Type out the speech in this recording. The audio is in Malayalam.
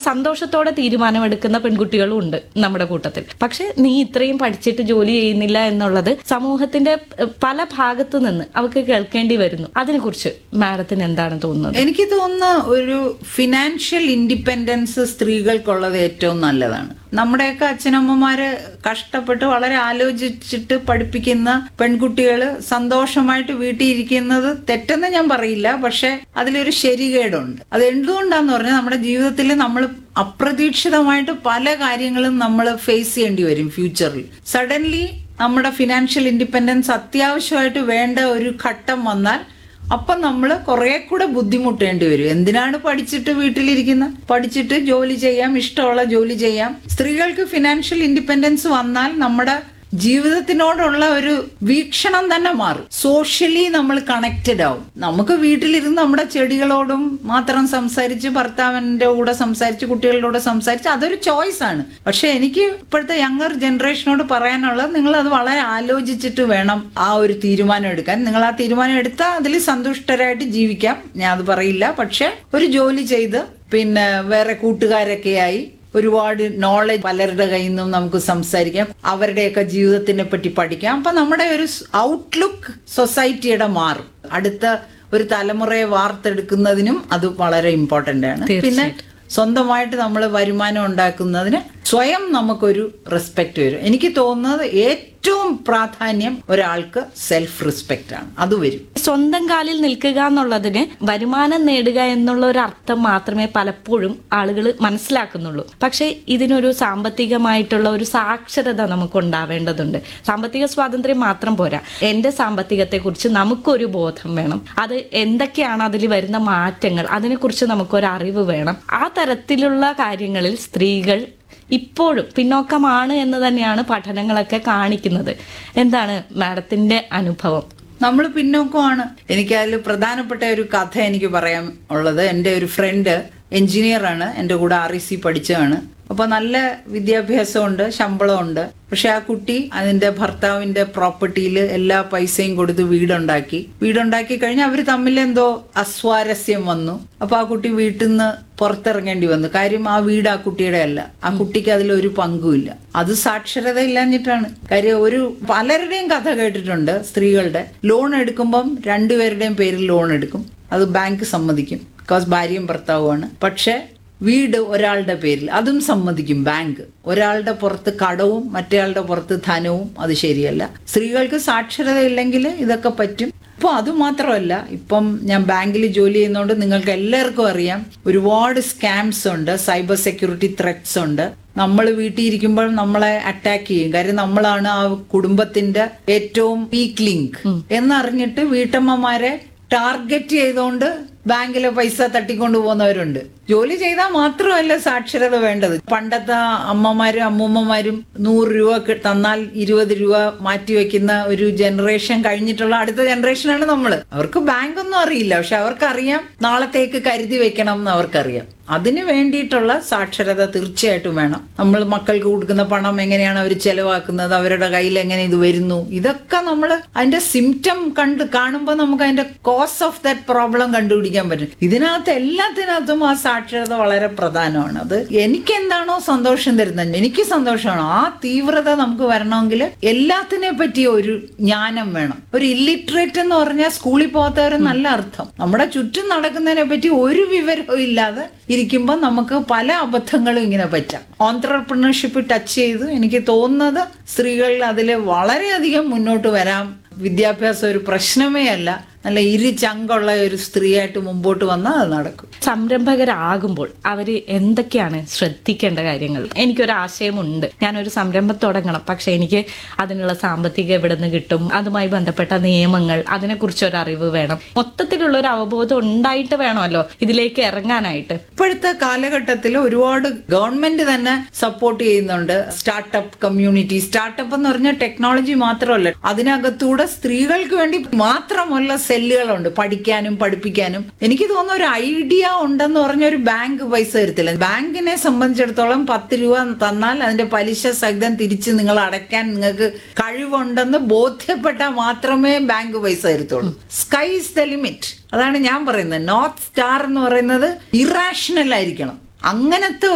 സന്തോഷത്തോടെ തീരുമാനമെടുക്കുന്ന പെൺകുട്ടികളും ഉണ്ട് നമ്മുടെ കൂട്ടത്തിൽ പക്ഷെ നീ ഇത്രയും പഠിച്ചിട്ട് ജോലി ചെയ്യുന്നില്ല എന്നുള്ളത് സമൂഹത്തിന്റെ ഏഹ്, പല ഭാഗത്തു നിന്ന് അവർക്ക് കേൾക്കേണ്ടി വരുന്നു അതിനെക്കുറിച്ച് മാഡത്തിന് എന്താണ് തോന്നുന്നത് എനിക്ക് തോന്നുന്ന ഒരു ഫിനാൻഷ്യൽ ഇൻഡിപെൻഡൻസ് സ്ത്രീകൾക്കുള്ളത് ഏറ്റവും നല്ലതാണ് നമ്മുടെയൊക്കെ അച്ഛനമ്മമാര് കഷ്ടപ്പെട്ട് വളരെ ആലോചിച്ചിട്ട് പഠിപ്പിക്കുന്ന പെൺകുട്ടികൾ സന്തോഷമായിട്ട് വീട്ടിൽ ഇരിക്കുന്നത് തെറ്റെന്ന് ഞാൻ പറയില്ല പക്ഷെ അതിലൊരു ശരികേടുണ്ട് അത് എന്തുകൊണ്ടാന്ന് പറഞ്ഞാൽ നമ്മുടെ ജീവിതത്തിൽ നമ്മൾ അപ്രതീക്ഷിതമായിട്ട് പല കാര്യങ്ങളും നമ്മൾ ഫേസ് ചെയ്യേണ്ടി വരും ഫ്യൂച്ചറിൽ സഡൻലി നമ്മുടെ ഫിനാൻഷ്യൽ ഇൻഡിപെൻഡൻസ് അത്യാവശ്യമായിട്ട് വേണ്ട ഒരു ഘട്ടം വന്നാൽ അപ്പം നമ്മൾ കുറെ കൂടെ ബുദ്ധിമുട്ടേണ്ടി വരും എന്തിനാണ് പഠിച്ചിട്ട് വീട്ടിലിരിക്കുന്ന പഠിച്ചിട്ട് ജോലി ചെയ്യാം ഇഷ്ടമുള്ള ജോലി ചെയ്യാം സ്ത്രീകൾക്ക് ഫിനാൻഷ്യൽ ഇൻഡിപെൻഡൻസ് വന്നാൽ നമ്മുടെ ജീവിതത്തിനോടുള്ള ഒരു വീക്ഷണം തന്നെ മാറും സോഷ്യലി നമ്മൾ കണക്റ്റഡ് ആവും നമുക്ക് വീട്ടിലിരുന്ന് നമ്മുടെ ചെടികളോടും മാത്രം സംസാരിച്ച് ഭർത്താവിന്റെ കൂടെ സംസാരിച്ച് കുട്ടികളുടെ കൂടെ സംസാരിച്ച് അതൊരു ചോയ്സ് ആണ് പക്ഷെ എനിക്ക് ഇപ്പോഴത്തെ യങ്ങർ ജനറേഷനോട് പറയാനുള്ളത് നിങ്ങൾ അത് വളരെ ആലോചിച്ചിട്ട് വേണം ആ ഒരു തീരുമാനം എടുക്കാൻ നിങ്ങൾ ആ തീരുമാനം എടുത്താൽ അതിൽ സന്തുഷ്ടരായിട്ട് ജീവിക്കാം ഞാൻ അത് പറയില്ല പക്ഷെ ഒരു ജോലി ചെയ്ത് പിന്നെ വേറെ കൂട്ടുകാരൊക്കെയായി ഒരുപാട് നോളജ് പലരുടെ കയ്യിൽ നിന്നും നമുക്ക് സംസാരിക്കാം അവരുടെയൊക്കെ ജീവിതത്തിനെ പറ്റി പഠിക്കാം അപ്പൊ നമ്മുടെ ഒരു ഔട്ട്ലുക്ക് സൊസൈറ്റിയുടെ മാറും അടുത്ത ഒരു തലമുറയെ വാർത്തെടുക്കുന്നതിനും അത് വളരെ ഇമ്പോർട്ടന്റ് ആണ് പിന്നെ സ്വന്തമായിട്ട് നമ്മൾ വരുമാനം ഉണ്ടാക്കുന്നതിന് സ്വയം നമുക്കൊരു റെസ്പെക്ട് വരും എനിക്ക് തോന്നുന്നത് ഏറ്റവും പ്രാധാന്യം ഒരാൾക്ക് സെൽഫ് റെസ്പെക്റ്റ് ആണ് അത് വരും സ്വന്തം കാലിൽ നിൽക്കുക എന്നുള്ളതിന് വരുമാനം നേടുക എന്നുള്ള ഒരു അർത്ഥം മാത്രമേ പലപ്പോഴും ആളുകൾ മനസ്സിലാക്കുന്നുള്ളൂ പക്ഷെ ഇതിനൊരു സാമ്പത്തികമായിട്ടുള്ള ഒരു സാക്ഷരത നമുക്ക് ഉണ്ടാവേണ്ടതുണ്ട് സാമ്പത്തിക സ്വാതന്ത്ര്യം മാത്രം പോരാ എന്റെ സാമ്പത്തികത്തെ കുറിച്ച് നമുക്കൊരു ബോധം വേണം അത് എന്തൊക്കെയാണ് അതിൽ വരുന്ന മാറ്റങ്ങൾ അതിനെക്കുറിച്ച് നമുക്കൊരു അറിവ് വേണം ആ തരത്തിലുള്ള കാര്യങ്ങളിൽ സ്ത്രീകൾ ഇപ്പോഴും പിന്നോക്കമാണ് എന്ന് തന്നെയാണ് പഠനങ്ങളൊക്കെ കാണിക്കുന്നത് എന്താണ് മാഡത്തിന്റെ അനുഭവം നമ്മൾ പിന്നോക്കമാണ് എനിക്ക് അതിൽ പ്രധാനപ്പെട്ട ഒരു കഥ എനിക്ക് പറയാൻ ഉള്ളത് എൻ്റെ ഒരു ഫ്രണ്ട് എഞ്ചിനീയറാണ് എൻ്റെ കൂടെ ആർ ഇ സി പഠിച്ചതാണ് അപ്പൊ നല്ല വിദ്യാഭ്യാസമുണ്ട് ശമ്പളമുണ്ട് പക്ഷെ ആ കുട്ടി അതിന്റെ ഭർത്താവിന്റെ പ്രോപ്പർട്ടിയിൽ എല്ലാ പൈസയും കൊടുത്ത് വീടുണ്ടാക്കി വീടുണ്ടാക്കി കഴിഞ്ഞ് അവർ തമ്മിൽ എന്തോ അസ്വാരസ്യം വന്നു അപ്പൊ ആ കുട്ടി വീട്ടിൽ നിന്ന് പുറത്തിറങ്ങേണ്ടി വന്നു കാര്യം ആ വീട് ആ കുട്ടിയുടെ അല്ല ആ കുട്ടിക്ക് അതിൽ ഒരു പങ്കുമില്ല അത് സാക്ഷരത ഇല്ലാഞ്ഞിട്ടാണ് കാര്യം ഒരു പലരുടെയും കഥ കേട്ടിട്ടുണ്ട് സ്ത്രീകളുടെ ലോൺ എടുക്കുമ്പം രണ്ടുപേരുടെയും പേരിൽ ലോൺ എടുക്കും അത് ബാങ്ക് സമ്മതിക്കും ബിക്കോസ് ഭാര്യയും ഭർത്താവുമാണ് പക്ഷെ വീട് ഒരാളുടെ പേരിൽ അതും സമ്മതിക്കും ബാങ്ക് ഒരാളുടെ പുറത്ത് കടവും മറ്റേയാളുടെ പുറത്ത് ധനവും അത് ശരിയല്ല സ്ത്രീകൾക്ക് സാക്ഷരത ഇല്ലെങ്കിൽ ഇതൊക്കെ പറ്റും ഇപ്പോൾ അത് മാത്രമല്ല ഇപ്പം ഞാൻ ബാങ്കിൽ ജോലി ചെയ്യുന്നതുകൊണ്ട് നിങ്ങൾക്ക് എല്ലാവർക്കും അറിയാം ഒരുപാട് സ്കാംസ് ഉണ്ട് സൈബർ സെക്യൂരിറ്റി ത്രെറ്റ്സ് ഉണ്ട് നമ്മൾ വീട്ടിൽ ഇരിക്കുമ്പോൾ നമ്മളെ അറ്റാക്ക് ചെയ്യും കാര്യം നമ്മളാണ് ആ കുടുംബത്തിന്റെ ഏറ്റവും വീക്ക് ലിങ്ക് എന്നറിഞ്ഞിട്ട് വീട്ടമ്മമാരെ ടാർഗറ്റ് ചെയ്തുകൊണ്ട് ബാങ്കിലെ പൈസ തട്ടിക്കൊണ്ടു പോകുന്നവരുണ്ട് ജോലി ചെയ്താൽ മാത്രമല്ല സാക്ഷരത വേണ്ടത് പണ്ടത്തെ അമ്മമാരും അമ്മൂമ്മമാരും നൂറ് രൂപ കി- തന്നാൽ ഇരുപത് രൂപ മാറ്റി വെക്കുന്ന ഒരു ജനറേഷൻ കഴിഞ്ഞിട്ടുള്ള അടുത്ത ജനറേഷനാണ് നമ്മൾ അവർക്ക് ബാങ്ക് ഒന്നും അറിയില്ല പക്ഷെ അവർക്കറിയാം നാളത്തേക്ക് കരുതി വെക്കണം എന്ന് അവർക്കറിയാം അതിന് വേണ്ടിയിട്ടുള്ള സാക്ഷരത തീർച്ചയായിട്ടും വേണം നമ്മൾ മക്കൾക്ക് കൊടുക്കുന്ന പണം എങ്ങനെയാണ് അവർ ചെലവാക്കുന്നത് അവരുടെ കയ്യിൽ എങ്ങനെ ഇത് വരുന്നു ഇതൊക്കെ നമ്മൾ അതിന്റെ സിംറ്റം കണ്ട് കാണുമ്പോൾ നമുക്ക് അതിന്റെ കോസ് ഓഫ് ദാറ്റ് പ്രോബ്ലം കണ്ടുപിടിക്കാൻ പറ്റും ഇതിനകത്ത് എല്ലാത്തിനകത്തും ആ സാക്ഷരത വളരെ പ്രധാനമാണ് അത് എനിക്ക് എന്താണോ സന്തോഷം തരുന്നത് എനിക്ക് സന്തോഷമാണ് ആ തീവ്രത നമുക്ക് വരണമെങ്കിൽ എല്ലാത്തിനെ പറ്റി ഒരു ജ്ഞാനം വേണം ഒരു ഇല്ലിറ്ററേറ്റ് എന്ന് പറഞ്ഞാൽ സ്കൂളിൽ പോകാത്തവരെ നല്ല അർത്ഥം നമ്മുടെ ചുറ്റും നടക്കുന്നതിനെ പറ്റി ഒരു വിവരവും ഇല്ലാതെ ഇരിക്കുമ്പോൾ നമുക്ക് പല അബദ്ധങ്ങളും ഇങ്ങനെ പറ്റാം ഓൺട്രപ്രണർഷിപ്പ് ടച്ച് ചെയ്ത് എനിക്ക് തോന്നുന്നത് സ്ത്രീകൾ അതിൽ വളരെയധികം മുന്നോട്ട് വരാം വിദ്യാഭ്യാസം ഒരു പ്രശ്നമേ അല്ല നല്ല ഇരു ചങ്കുള്ള ഒരു സ്ത്രീയായിട്ട് മുമ്പോട്ട് വന്നാൽ അത് നടക്കും സംരംഭകരാകുമ്പോൾ അവര് എന്തൊക്കെയാണ് ശ്രദ്ധിക്കേണ്ട കാര്യങ്ങൾ എനിക്കൊരു ആശയമുണ്ട് ഞാനൊരു സംരംഭം തുടങ്ങണം പക്ഷെ എനിക്ക് അതിനുള്ള സാമ്പത്തികം എവിടെ നിന്ന് കിട്ടും അതുമായി ബന്ധപ്പെട്ട നിയമങ്ങൾ അതിനെക്കുറിച്ച് ഒരു അറിവ് വേണം മൊത്തത്തിലുള്ള ഒരു അവബോധം ഉണ്ടായിട്ട് വേണമല്ലോ ഇതിലേക്ക് ഇറങ്ങാനായിട്ട് ഇപ്പോഴത്തെ കാലഘട്ടത്തിൽ ഒരുപാട് ഗവൺമെന്റ് തന്നെ സപ്പോർട്ട് ചെയ്യുന്നുണ്ട് സ്റ്റാർട്ടപ്പ് കമ്മ്യൂണിറ്റി സ്റ്റാർട്ടപ്പ് എന്ന് പറഞ്ഞാൽ ടെക്നോളജി മാത്രമല്ല അതിനകത്തൂടെ സ്ത്രീകൾക്ക് വേണ്ടി മാത്രമുള്ള സെല്ലുകളുണ്ട് പഠിക്കാനും പഠിപ്പിക്കാനും എനിക്ക് തോന്നുന്ന ഒരു ഐഡിയ ഉണ്ടെന്ന് പറഞ്ഞ ഒരു ബാങ്ക് പൈസ തരത്തില്ല ബാങ്കിനെ സംബന്ധിച്ചിടത്തോളം പത്ത് രൂപ തന്നാൽ അതിന്റെ പലിശ സഹിതം തിരിച്ച് നിങ്ങൾ അടയ്ക്കാൻ നിങ്ങൾക്ക് കഴിവുണ്ടെന്ന് ബോധ്യപ്പെട്ടാൽ മാത്രമേ ബാങ്ക് പൈസ തരത്തുള്ളൂ സ്കൈ ഇസ് ദ ലിമിറ്റ് അതാണ് ഞാൻ പറയുന്നത് നോർത്ത് സ്റ്റാർ എന്ന് പറയുന്നത് ഇറാഷണൽ ആയിരിക്കണം അങ്ങനത്തെ